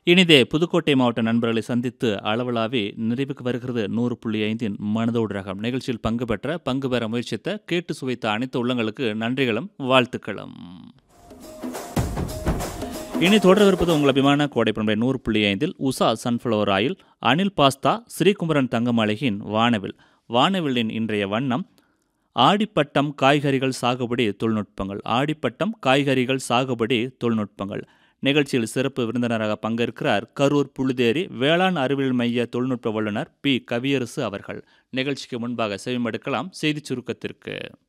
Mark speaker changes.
Speaker 1: இனிதே புதுக்கோட்டை மாவட்ட நண்பர்களை சந்தித்து அளவலாவி நிறைவுக்கு வருகிறது நூறு புள்ளி ஐந்தின் மனதோடு ரகம் நிகழ்ச்சியில் பங்கு பெற்ற பங்கு பெற முயற்சித்த கேட்டு சுவைத்த அனைத்து உள்ளங்களுக்கு நன்றிகளும் வாழ்த்துக்களும் இனி தொடரவிருப்பது உங்கள் அபிமான கோடைப்பண்பை நூறு புள்ளி ஐந்தில் Usha sunflower oil Anil pasta Srikumaran தங்கமாளிகையின் வானவில் வானவிலின் இன்றைய வண்ணம் ஆடிப்பட்டம் காய்கறிகள் சாகுபடி தொழில்நுட்பங்கள் ஆடிப்பட்டம் காய்கறிகள் சாகுபடி தொழில்நுட்பங்கள் நிகழ்ச்சியில் சிறப்பு விருந்தினராக பங்கேற்கிறார் கரூர் புழுதேரி வேளாண் அறிவியல் மைய தொழில்நுட்ப வல்லுநர் பி கவியரசு அவர்கள் நிகழ்ச்சிக்கு முன்பாக செவிமடுக்கலாம் செய்திச் சுருக்கத்திற்கு